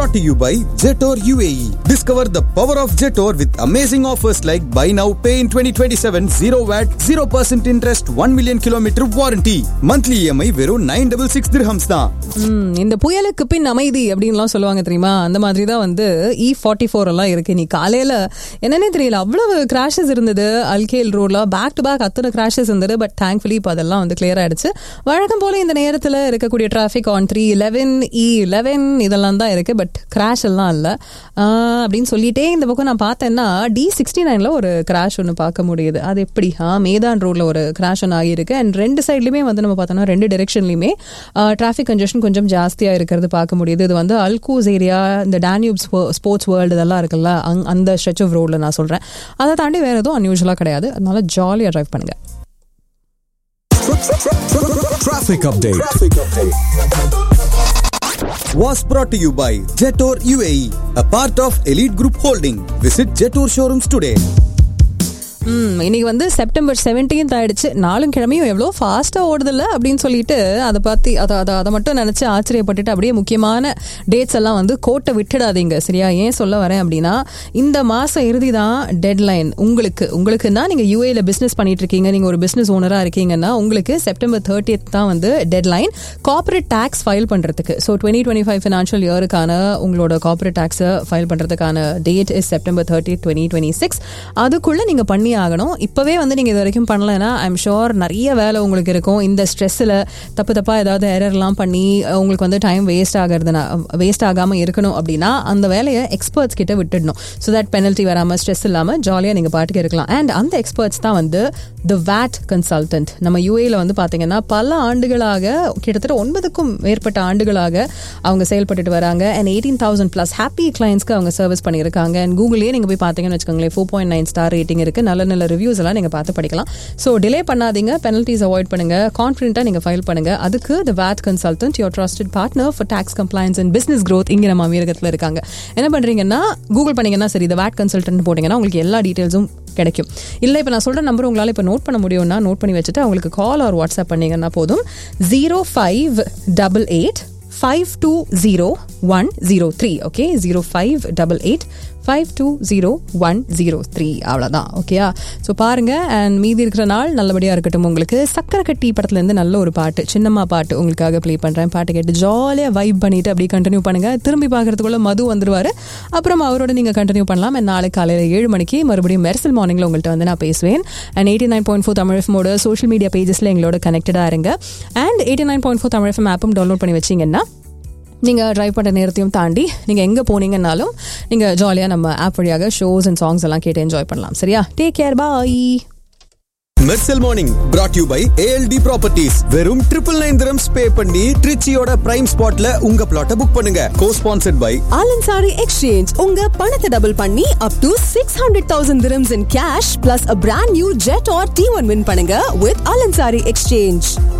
brought to you by Jetor UAE. Discover the power of Jetor with amazing offers like buy now, pay in 2027, 0 VAT, 0% interest, 1 million kilometer warranty. Monthly EMI வெறும் 966 dirhams தான். ம், இந்த புயலுக்கு பின் அமைதி அப்படின்லாம் சொல்லுவாங்க தெரியுமா அந்த மாதிரி தான் வந்து இ ஃபார்ட்டி ஃபோர் எல்லாம் இருக்கு நீ காலையில என்னன்னே தெரியல அவ்வளவு கிராஷஸ் இருந்தது அல்கேல் ரோட்ல பேக் டு பேக் அத்தனை கிராஷஸ் இருந்தது பட் தேங்க்ஃபுல்லி இப்போ அதெல்லாம் வந்து கிளியர் ஆயிடுச்சு வழக்கம் போல இந்த நேரத்தில் இருக்கக்கூடிய traffic on three eleven E eleven இதெல்லாம் தான் இருக்கு பட் கிராஷ் எல்லாம் இல்லை அப்படின்னு சொல்லிட்டே இந்த பக்கம் நான் பார்த்தேன்னா டி சிக்ஸ்டி நைன்ல ஒரு கிராஷ் ஒன்று பார்க்க முடியுது அது எப்படி ஆ மேதான் ரோட்ல ஒரு கிராஷ் ஒன்று ஆகியிருக்கு அண்ட் ரெண்டு சைட்லையுமே வந்து நம்ம பார்த்தோம்னா ரெண்டு டிரெக்ஷன்லையுமே டிராஃபிக் கன்ஜெஷன் கொஞ்சம் ஜாஸ்தியாக இருக்கிறது பார்க்க முடியுது இது வந்து அல்கூஸ் ஏரியா இந்த டேனியூப் ஸ்போர்ட்ஸ் வேர்ல்டு இதெல்லாம் இருக்குல்ல அங் அந்த ஸ்ட்ரெச் ஆஃப் ரோடில் நான் சொல்கிறேன் அதை தாண்டி வேறு எதுவும் அன்யூஷுவலாக கிடையாது அதனால ஜாலியாக ட்ரைவ் பண்ணுங்க Traffic update. Was brought to you by Jetor UAE, a part of Elite Group Holding. Visit Jetor showrooms today. ம் இன்னைக்கு வந்து செப்டம்பர் செவன்டீன்த் ஆயிடுச்சு நாலும் கிழமையும் எவ்வளோ ஃபாஸ்ட்டாக ஓடுதில்ல அப்படின்னு சொல்லிட்டு அதை பார்த்து அதை அதை அதை மட்டும் நினச்சி ஆச்சரியப்பட்டுட்டு அப்படியே முக்கியமான டேட்ஸ் எல்லாம் வந்து கோட்டை விட்டுடாதீங்க சரியா ஏன் சொல்ல வரேன் அப்படின்னா இந்த மாதம் இறுதி தான் டெட்லைன் உங்களுக்கு உங்களுக்குன்னா நீங்கள் யூஏல பிஸ்னஸ் பண்ணிட்டு இருக்கீங்க நீங்கள் ஒரு பிஸ்னஸ் ஓனராக இருக்கீங்கன்னா உங்களுக்கு செப்டம்பர் தேர்ட்டியத் தான் வந்து டெட்லைன் கார்பரேட் டேக்ஸ் ஃபைல் பண்ணுறதுக்கு so twenty twenty five financial இயருக்கான உங்களோட கார்பரேட் டேக்ஸை ஃபைல் பண்ணுறதுக்கான date is September thirty twenty twenty six அதுக்குள்ளே நீங்கள் பண்ணி ஆகணும் இப்போவே வந்து நீங்கள் இது வரைக்கும் பண்ணலைன்னா ஐம் ஷோர் நிறைய வேலை உங்களுக்கு இருக்கும் இந்த ஸ்ட்ரெஸ்ஸில் தப்பு தப்பாக ஏதாவது எரர்லாம் பண்ணி உங்களுக்கு வந்து டைம் வேஸ்ட் ஆகிறதுனா வேஸ்ட் ஆகாமல் இருக்கணும் அப்படின்னா அந்த வேலையை எக்ஸ்பர்ட்ஸ் கிட்ட விட்டுடணும் ஸோ தட் பெனல்ட்டி வராமல் ஸ்ட்ரெஸ் இல்லாமல் ஜாலியாக நீங்கள் பாட்டுக்கு இருக்கலாம் அண்ட் அந்த எக்ஸ்பர்ட்ஸ் தான் வந்து த வேட் கன்சல்டன்ட் நம்ம யூஏல வந்து பார்த்தீங்கன்னா பல ஆண்டுகளாக கிட்டத்தட்ட ஒன்பதுக்கும் மேற்பட்ட ஆண்டுகளாக அவங்க செயல்பட்டுட்டு வராங்க and eighteen thousand plus happy கிளைண்ட்ஸ்க்கு அவங்க சர்வீஸ் பண்ணியிருக்காங்க அண்ட் கூகுளே நீங்கள் போய் பார்த்தீங்கன்னு வச்சுக்கோங்களேன் four point nine star rating இருக்குது நல்ல நல்ல ரிவ்யூஸ் எல்லாம் நீங்கள் பார்த்து படிக்கலாம் ஸோ டிலே பண்ணாதீங்க பெனல்ட்டிஸ் அவாய்ட் பண்ணுங்க கான்ஃபிடென்ட்டாக நீங்கள் ஃபைல் பண்ணுங்க அதுக்கு the Ved consultant your trusted partner for tax compliance and business growth இங்கே நம்ம அமீரகத்தில் இருக்காங்க என்ன பண்ணுறீங்கன்னா கூகுள் பண்ணீங்கன்னா சரி இந்த வேட் கன்சல்டன்ட் போட்டிங்கன்னா உங்களுக்கு எல்லா டீட்டெயில்ஸும் கிடைக்கும் இல்லை இப்போ நான் சொல்கிற நம்பர் உங்களால் இப்போ நோட் பண்ண முடியும்னா நோட் பண்ணி வச்சுட்டு அவங்களுக்கு கால் ஆர் வாட்ஸ்அப் பண்ணீங்கன்னா போதும் zero five double eight five two zero one zero three okay zero five double eight five two zero one zero three அவ்வளோதான் ஓகேயா ஸோ பாருங்க அண்ட் மீதி இருக்கிற நாள் நல்லபடியாக இருக்கட்டும் உங்களுக்கு சக்கரை கட்டி படத்துலேருந்து நல்ல ஒரு பாட்டு சின்னம்மா பாட்டு உங்களுக்காக ப்ளே பண்ணுறேன் பாட்டு கேட்டு ஜாலியாக வைப் பண்ணிட்டு அப்படியே கண்டினியூ பண்ணுங்க திரும்பி பார்க்கறதுக்குள்ள மது வந்துருவாரு அப்புறம் அவரோட நீங்கள் கண்டினியூ பண்ணலாம் and நாளை காலையில் ஏழு மணிக்கு மறுபடியும் மெர்சல் மார்னிங்கில் உங்கள்கிட்ட வந்து நான் பேசுவேன் and eighty nine point four Tamil எஃப்மோட சோஷியல் மீடியா பேஜஸில் எங்களோட கனெக்டடாக இருங்க and eighty nine point four Tamil FM ஆப்பும் டவுன்லோட் பண்ணி வச்சிங்கன்னா நீங்கள் ட்ரைவ் பண்ணுற நேரத்தையும் தாண்டி நீங்கள் எங்கே போனீங்கன்னாலும் நீங்கள் ஜாலியாக நம்ம ஆப் வழியாக ஷோஸ் அண்ட் சாங்ஸ் எல்லாம் கேட்டு என்ஜாய் பண்ணலாம் சரியா take care bye Mersal morning brought you by ALT properties வெறும் ட்ரிபிள் நைன் திரம்ஸ் பே பண்ணி ட்ரிச்சியோட பிரைம் ஸ்பாட்ல உங்க பிளாட்டை புக் பண்ணுங்க cosponsored by Al Ansari exchange உங்க பணத்தை டபுள் பண்ணி up to six hundred thousand dirhams in cash plus a brand new Jetour T one win பண்ணுங்க வித் ஆலன்சாரி எக்ஸ்சேஞ்ச்